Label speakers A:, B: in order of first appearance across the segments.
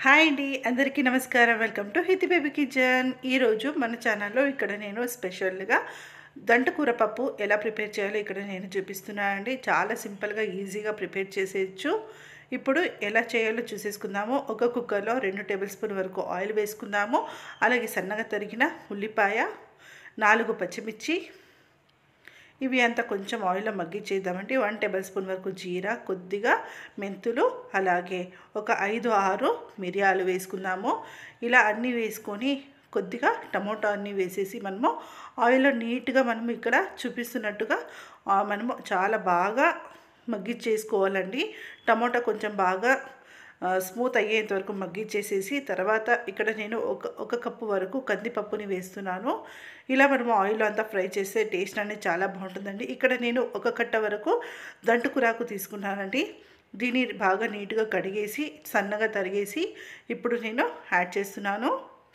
A: hi అండి అందరికీ నమస్కారం welcome to Hithi baby kitchen ఈరోజు మన ఛానల్లో ఇక్కడ నేను స్పెషల్గా దంటకూర పప్పు ఎలా ప్రిపేర్ చేయాలో ఇక్కడ నేను చూపిస్తున్నానండి చాలా సింపుల్గా ఈజీగా ప్రిపేర్ చేసేయచ్చు ఇప్పుడు ఎలా చేయాలో చూసేసుకుందాము ఒక కుక్కర్లో రెండు టేబుల్ స్పూన్ వరకు ఆయిల్ వేసుకుందాము అలాగే సన్నగా తరిగిన ఉల్లిపాయ నాలుగు పచ్చిమిర్చి ఇవి అంతా కొంచెం ఆయిల్లో మగ్గిచ్చేద్దామండి వన్ టేబుల్ స్పూన్ వరకు జీరా కొద్దిగా మెంతులు అలాగే ఒక ఐదు ఆరు మిరియాలు వేసుకుందాము ఇలా అన్నీ వేసుకొని కొద్దిగా టమోటా అన్నీ వేసేసి మనము ఆయిల్లో నీట్గా మనం ఇక్కడ చూపిస్తున్నట్టుగా ఆ, మనము చాలా బాగా మగ్గిచ్చేసుకోవాలండి టమోటా కొంచెం బాగా ఆ, స్మూత్ అయ్యేంత వరకు మగ్గిచ్చేసేసి తర్వాత ఇక్కడ నేను ఒక ఒక కప్పు వరకు కందిపప్పుని వేస్తున్నాను ఇలా మనము ఆయిల్ అంతా ఫ్రై చేస్తే టేస్ట్ అనేది చాలా బాగుంటుందండి ఇక్కడ నేను ఒక కట్ట వరకు దంటుకురాకు తీసుకున్నానండి దీన్ని బాగా నీట్గా కడిగేసి సన్నగా తరిగేసి ఇప్పుడు నేను యాడ్ చేస్తున్నాను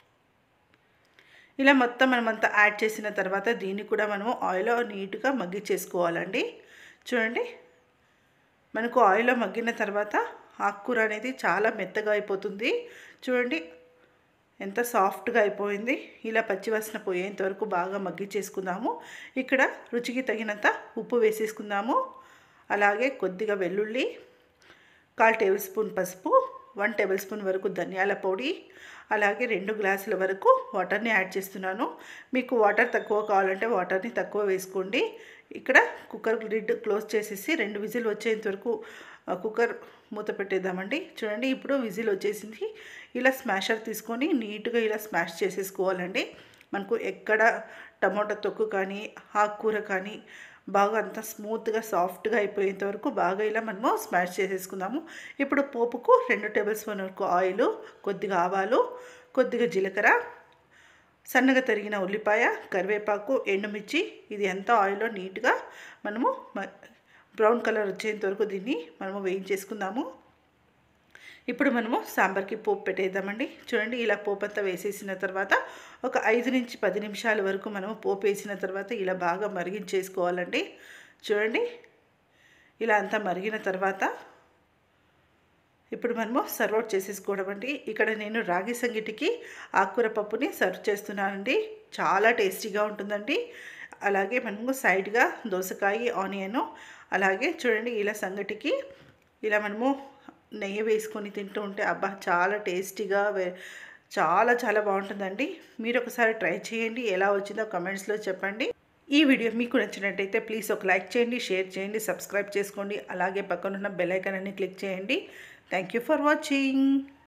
A: ఇలా మొత్తం మనమంతా యాడ్ చేసిన తర్వాత దీన్ని కూడా మనము ఆయిల్లో నీట్గా మగ్గిచ్చేసుకోవాలండి చూడండి మనకు ఆయిల్లో మగ్గిన తర్వాత ఆకుకూర అనేది చాలా మెత్తగా అయిపోతుంది చూడండి ఎంత సాఫ్ట్గా అయిపోయింది ఇలా పచ్చివాసన పోయేంత వరకు బాగా మగ్గిచ్చేసుకుందాము ఇక్కడ రుచికి తగినంత ఉప్పు వేసేసుకుందాము అలాగే కొద్దిగా వెల్లుల్లి కాల్ టేబుల్ స్పూన్ పసుపు వన్ టేబుల్ స్పూన్ వరకు ధనియాల పొడి అలాగే రెండు గ్లాసుల వరకు వాటర్ని యాడ్ చేస్తున్నాను మీకు వాటర్ తక్కువ కావాలంటే వాటర్ని తక్కువ వేసుకోండి ఇక్కడ కుక్కర్ లిడ్ క్లోజ్ చేసేసి రెండు విజిల్ వచ్చేంత వరకు ఆ, కుక్కర్ మూత పెట్టేద్దామండి చూడండి ఇప్పుడు విజిల్ వచ్చేసింది ఇలా స్మాషర్ తీసుకొని నీట్గా ఇలా స్మాష్ చేసేసుకోవాలండి మనకు ఎక్కడ టమోటా తొక్కు కానీ ఆకుకూర కానీ బాగా అంతా స్మూత్గా సాఫ్ట్గా అయిపోయేంత వరకు బాగా ఇలా మనము స్మాష్ చేసేసుకుందాము ఇప్పుడు పోపుకు రెండు టేబుల్ స్పూన్ వరకు ఆయిల్ కొద్దిగా ఆవాలు కొద్దిగా జీలకర్ర సన్నగా తరిగిన ఉల్లిపాయ కరివేపాకు ఎండుమిర్చి ఇది ఎంత ఆయిల్లో నీట్గా మనము మ- బ్రౌన్ కలర్ వచ్చేంత వరకు దీన్ని మనము వేయించేసుకుందాము ఇప్పుడు మనము సాంబార్కి పోపు పెట్టేద్దామండి చూడండి ఇలా పోపు అంతా వేసేసిన తర్వాత ఒక ఐదు నుంచి పది నిమిషాల వరకు మనము పోపు వేసిన తర్వాత ఇలా బాగా మరిగించేసుకోవాలండి చూడండి ఇలా అంతా మరిగిన తర్వాత ఇప్పుడు మనము సర్వ్ అవుట్ చేసేసుకోవడం అండి ఇక్కడ నేను రాగి సంగిటికి ఆకుకూర పప్పుని సర్వ్ చేస్తున్నానండి చాలా టేస్టీగా ఉంటుందండి అలాగే మనము సైడ్గా దోసకాయ ఆనియన్ అలాగే చూడండి ఇలా సంగటికి ఇలా మనము నెయ్యి వేసుకొని తింటూ ఉంటే అబ్బా చాలా టేస్టీగా వే- చాలా చాలా బాగుంటుందండి మీరు ఒకసారి ట్రై చేయండి ఎలా వచ్చిందో కమెంట్స్లో చెప్పండి ఈ వీడియో మీకు నచ్చినట్టయితే ప్లీజ్ ఒక లైక్ చేయండి షేర్ చేయండి సబ్స్క్రైబ్ చేసుకోండి అలాగే పక్కనున్న బెల్ ఐకాన్ అని క్లిక్ చేయండి థ్యాంక్ యూ ఫర్ వాచింగ్